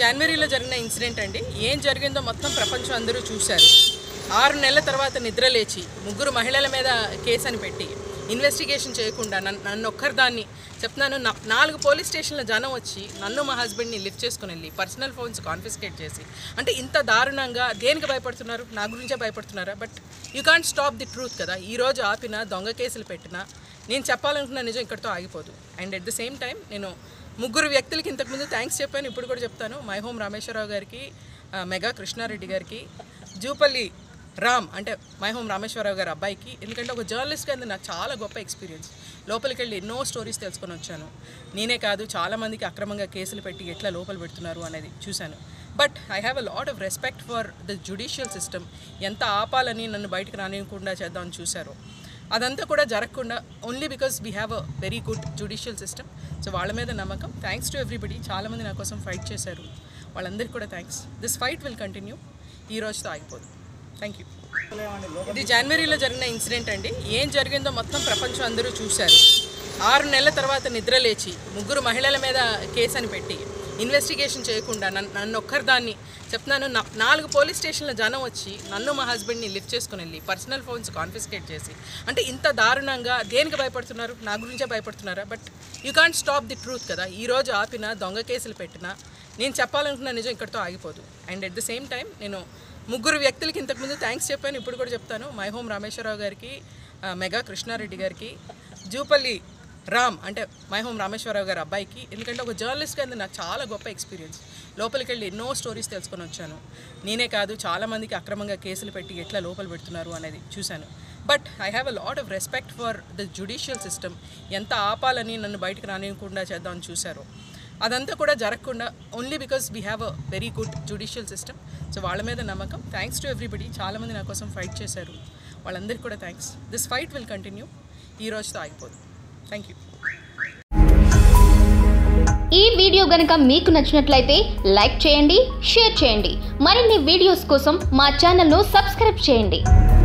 జనవరిలో జరిగిన ఇన్సిడెంట్ అండి ఏం జరిగిందో మొత్తం ప్రపంచం అందరూ చూశారు ఆరు నెలల తర్వాత నిద్ర లేచి ముగ్గురు మహిళల మీద కేసు అని పెట్టి ఇన్వెస్టిగేషన్ చేయకుండా నన్ను నన్ను ఒక్కరిదాన్ని చెప్తున్నాను నా- నాలుగు పోలీస్ స్టేషన్ల జనం వచ్చి నన్ను మా హస్బెండ్ని లిఫ్ట్ చేసుకుని వెళ్ళి పర్సనల్ ఫోన్స్ కాన్ఫిస్కేట్ చేసి అంటే ఇంత దారుణంగా దేనికి భయపడుతున్నారు నా గురించే భయపడుతున్నారా but you can't stop the truth కదా ఈ రోజు ఆపిన దొంగ కేసులు పెట్టినా నేను చెప్పాలనుకున్న నిజం ఇక్కడితో ఆగిపోదు and at the same time నేను ముగ్గురు వ్యక్తులకి ఇంతకుముందు థ్యాంక్స్ చెప్పాను ఇప్పుడు కూడా చెప్తాను మై హోమ్ రామేశ్వరరావు గారికి ఆ, మెగా కృష్ణారెడ్డి గారికి జూపల్లి రామ్ అంటే మై హోమ్ రామేశ్వరరావు గారి అబ్బాయికి ఎందుకంటే ఒక జర్నలిస్ట్గా అది నాకు చాలా గొప్ప ఎక్స్పీరియన్స్ లోపలికి వెళ్ళి ఎన్నో స్టోరీస్ తెలుసుకొని వచ్చాను నేనే కాదు చాలామందికి అక్రమంగా కేసులు పెట్టి ఎట్లా లోపల పెడుతున్నారు అనేది చూశాను but I have a lot of respect for the judicial system ఎంత ఆపాలని నన్ను బయటకు రానివ్వకుండా చేద్దామని చూశారో అదంతా కూడా జరగకుండా only because we have a very good judicial system so వాళ్ళ మీద నమ్మకం థ్యాంక్స్ టు ఎవ్రీబడి చాలామంది నా కోసం ఫైట్ చేశారు వాళ్ళందరికీ కూడా thanks this fight will continue ఈ రోజుతో ఆగిపోదు థ్యాంక్ యూ ఇది జనవరిలో జరిగిన ఇన్సిడెంట్ అండి ఏం జరిగిందో మొత్తం ప్రపంచం అందరూ చూశారు ఆరు నెలల తర్వాత నిద్ర లేచి ముగ్గురు మహిళల మీద కేసు అని పెట్టి ఇన్వెస్టిగేషన్ చేయకుండా నన్ను నన్ను ఒక్కరిదాన్ని చెప్తున్నాను నా- నాలుగు పోలీస్ స్టేషన్ల జనం వచ్చి నన్ను మా హస్బెండ్ని లిఫ్ట్ చేసుకుని వెళ్ళి పర్సనల్ ఫోన్స్ కాన్ఫిస్కేట్ చేసి అంటే ఇంత దారుణంగా దేనికి భయపడుతున్నారు నా గురించే భయపడుతున్నారా but you can't stop the truth కదా ఈ రోజు ఆపిన దొంగ కేసులు పెట్టినా నేను చెప్పాలనుకున్న నిజం ఇక్కడితో ఆగిపోదు and at the same time నేను ముగ్గురు వ్యక్తులకి ఇంతకుముందు థ్యాంక్స్ చెప్పాను ఇప్పుడు కూడా చెప్తాను మై హోమ్ రామేశ్వరరావు గారికి ఆ, మెగా కృష్ణారెడ్డి గారికి జూపల్లి రామ్ అంటే మై హోమ్ రామేశ్వరరావు గారి అబ్బాయికి ఎందుకంటే ఒక జర్నలిస్ట్గా అది నాకు చాలా గొప్ప ఎక్స్పీరియన్స్ లోపలికి వెళ్ళి ఎన్నో స్టోరీస్ తెలుసుకొని వచ్చాను నేనే కాదు చాలామందికి అక్రమంగా కేసులు పెట్టి ఎట్లా లోపల పెడుతున్నారు అనేది చూశాను but I have a lot of respect for the judicial system ఎంత ఆపాలని నన్ను బయటకు రానివ్వకుండా చేద్దామని చూశారో అదంతా కూడా జరగకుండా only because we have a very good judicial system so వాళ్ళ మీద నమ్మకం థ్యాంక్స్ టు ఎవ్రీబడి చాలామంది నా కోసం ఫైట్ చేశారు వాళ్ళందరికీ కూడా thanks this fight will continue ఈ రోజుతో ఆగిపోదు థ్యాంక్ యూ ఈ వీడియో గనుక మీకు నచ్చినట్లయితే లైక్ చేయండి షేర్ చేయండి మరిన్ని వీడియోస్ కోసం మా ఛానల్ను సబ్స్క్రైబ్ చేయండి